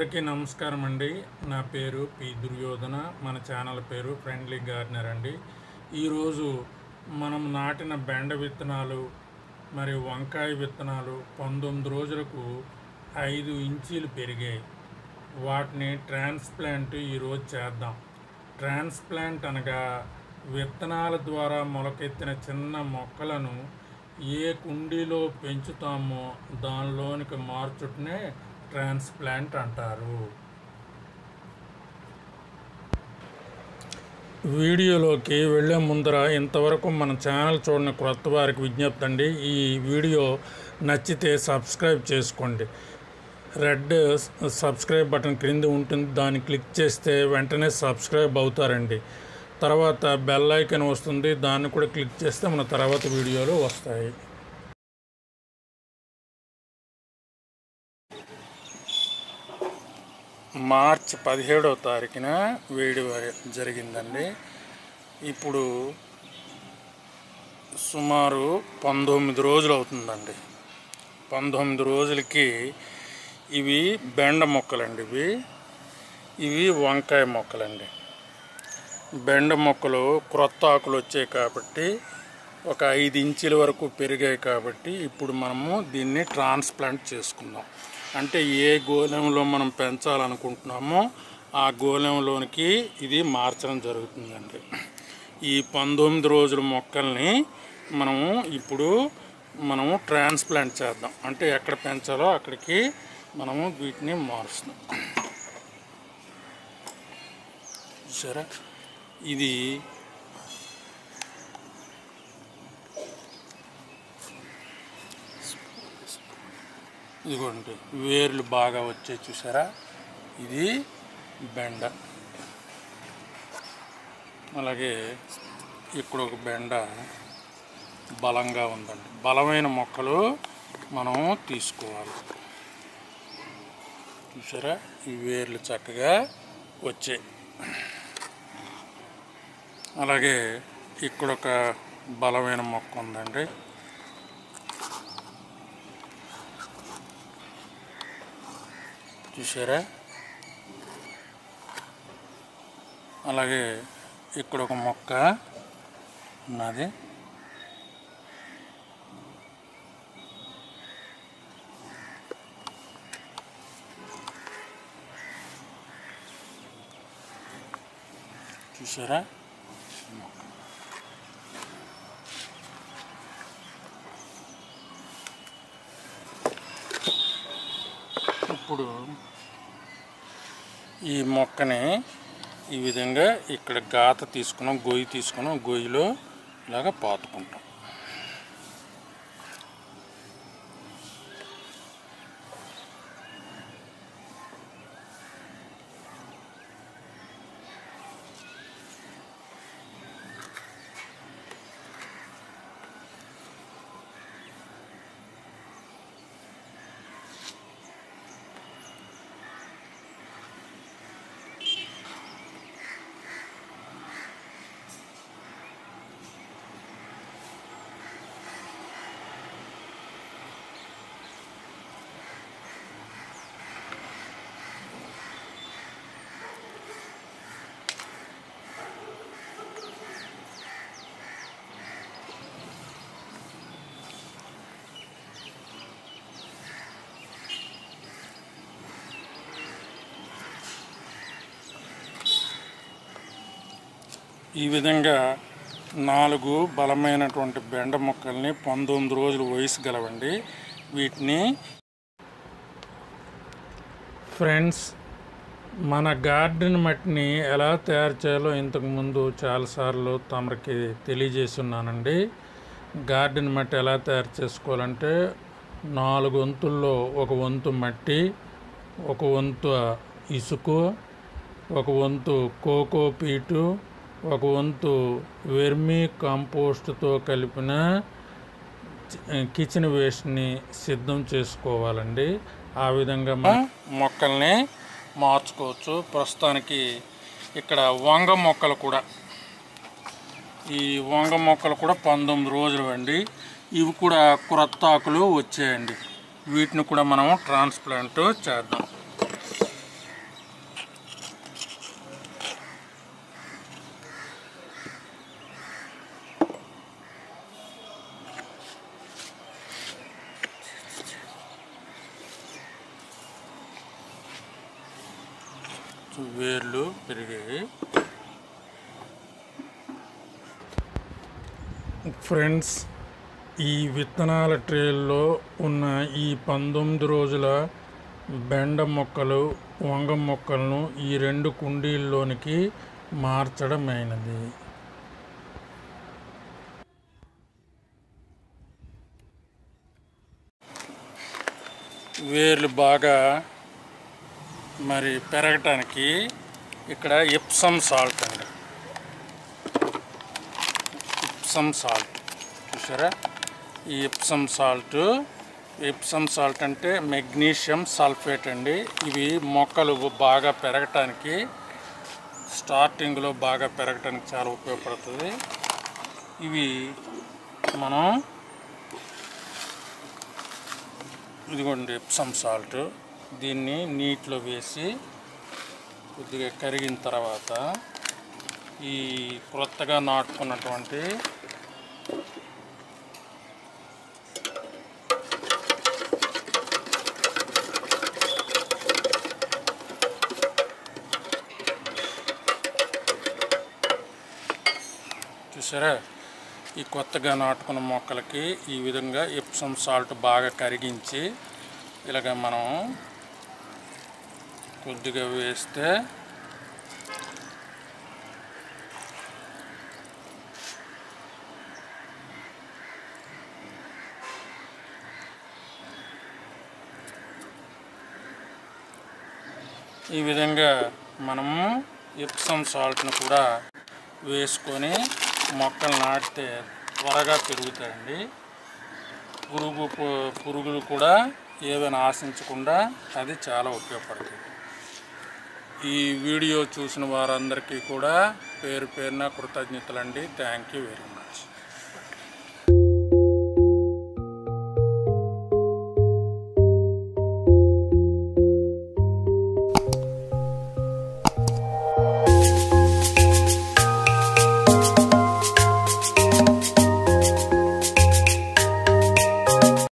అందరికీ నమస్కారం అండి నా పేరు పి దుర్యోధన మన ఛానల్ పేరు ఫ్రెండ్లీ గార్డెనర్ అండి ఈరోజు మనం నాటిన బెండ విత్తనాలు మరి వంకాయ విత్తనాలు పంతొమ్మిది రోజులకు ఐదు ఇంచీలు పెరిగాయి వాటిని ట్రాన్స్ప్లాంట్ ఈరోజు చేద్దాం ట్రాన్స్ప్లాంట్ అనగా విత్తనాల ద్వారా మొలకెత్తిన చిన్న మొక్కలను ఏ కుండీలో పెంచుతామో దానిలోనికి మార్చుటనే ట్రాన్స్ప్లాంట్ అంటారు వీడియోలోకి వెళ్ళే ముందర ఇంతవరకు మన ఛానల్ చూడని క్రొత్త వారికి విజ్ఞప్తి అండి ఈ వీడియో నచ్చితే సబ్స్క్రైబ్ చేసుకోండి రెడ్ సబ్స్క్రైబ్ బటన్ క్రింద ఉంటుంది దాన్ని క్లిక్ చేస్తే వెంటనే సబ్స్క్రైబ్ అవుతారండి తర్వాత బెల్ ఐకన్ వస్తుంది దాన్ని కూడా క్లిక్ చేస్తే మన తర్వాత వీడియోలు వస్తాయి మార్చ్ పదిహేడవ తారీఖున వేడి జరిగిందండి ఇప్పుడు సుమారు పంతొమ్మిది రోజులు అవుతుందండి పంతొమ్మిది రోజులకి ఇవి బెండ మొక్కలండి ఇవి ఇవి వంకాయ మొక్కలండి బెండ మొక్కలు క్రొత్త ఆకులు వచ్చాయి కాబట్టి ఒక ఐదు ఇంచుల వరకు పెరిగాయి కాబట్టి ఇప్పుడు మనము దీన్ని ట్రాన్స్ప్లాంట్ చేసుకుందాం అంటే ఏ గోళంలో మనం పెంచాలనుకుంటున్నామో ఆ గోళంలోనికి ఇది మార్చడం జరుగుతుందండి ఈ పంతొమ్మిది రోజుల మొక్కల్ని మనము ఇప్పుడు మనము ట్రాన్స్ప్లాంట్ చేద్దాం అంటే ఎక్కడ పెంచాలో అక్కడికి మనము వీటిని మారుస్తాం సరే ఇది ఇదిగోండి వేర్లు బాగా వచ్చాయి చూసారా ఇది బెండ అలాగే ఇక్కడ ఒక బెండ బలంగా ఉందండి బలమైన మొక్కలు మనం తీసుకోవాలి చూసారా ఈ వేర్లు చక్కగా వచ్చాయి అలాగే ఇక్కడ ఒక బలమైన మొక్క ఉందండి చూసారా అలాగే ఇక్కడ ఒక మొక్క ఉన్నది చూసారా ఇప్పుడు ఈ మొక్కని ఈ విధంగా ఇక్కడ గాత తీసుకున్నాం గొయ్యి తీసుకున్నాం గొయ్యిలో ఇలాగ పాతుకుంటాం ఈ విధంగా నాలుగు బలమైనటువంటి బెండ మొక్కల్ని పంతొమ్మిది రోజులు వయసు గలవండి వీటిని ఫ్రెండ్స్ మన గార్డెన్ మట్టిని ఎలా తయారు చేయాలో ఇంతకుముందు చాలాసార్లు తమరికి తెలియజేస్తున్నానండి గార్డెన్ మట్టి ఎలా తయారు చేసుకోవాలంటే నాలుగు వంతుల్లో ఒక వంతు మట్టి ఒక వంతు ఇసుక ఒక వంతు కోకో పీటు ఒక వంతు వెర్మీ కాంపోస్ట్తో కలిపిన కిచెన్ వేస్ట్ని సిద్ధం చేసుకోవాలండి ఆ విధంగా మనం మొక్కల్ని మార్చుకోవచ్చు ప్రస్తుతానికి ఇక్కడ వంగ మొక్కలు కూడా ఈ వంగ మొక్కలు కూడా పంతొమ్మిది రోజులు అండి ఇవి కూడా క్రొత్త ఆకులు వచ్చాయండి వీటిని కూడా మనం ట్రాన్స్ప్లాంట్ చేద్దాం వేర్లు పెరిగాయి ఫ్రెండ్స్ ఈ విత్తనాల ట్రేల్లో ఉన్న ఈ పంతొమ్మిది రోజుల బెండ మొక్కలు వంగ మొక్కలను ఈ రెండు కుండీల్లోనికి మార్చడమైనది వేర్లు బాగా మరి పెరగటానికి ఇక్కడ ఎప్సమ్ సాల్ట్ అండి ఎప్సమ్ సాల్ట్ చూసారా ఈ ఎప్సమ్ సాల్ట్ ఎప్సమ్ సాల్ట్ అంటే మెగ్నీషియం సల్ఫేట్ అండి ఇవి మొక్కలు బాగా పెరగటానికి స్టార్టింగ్లో బాగా పెరగటానికి చాలా ఉపయోగపడుతుంది ఇవి మనం ఇదిగోండి ఎప్సమ్ సాల్ట్ దీన్ని నీటిలో వేసి కొద్దిగా కరిగిన తర్వాత ఈ క్రొత్తగా నాటుకున్నటువంటి చూసారా ఈ కొత్తగా నాటుకున్న మొక్కలకి ఈ విధంగా ఎప్సమ్ సాల్ట్ బాగా కరిగించి ఇలాగ మనం కొద్దిగా వేస్తే ఈ విధంగా మనము ఎప్సమ్ సాల్ట్ను కూడా వేసుకొని మొక్కలు నాటితే త్వరగా పెరుగుతాయండి పురుగు పు- పురుగులు కూడా ఏవైనా ఆశించకుండా అది చాలా ఉపయోగపడుతుంది ఈ వీడియో చూసిన వారందరికీ కూడా పేరు పేరున కృతజ్ఞతలండి థ్యాంక్ యూ వెరీ మచ్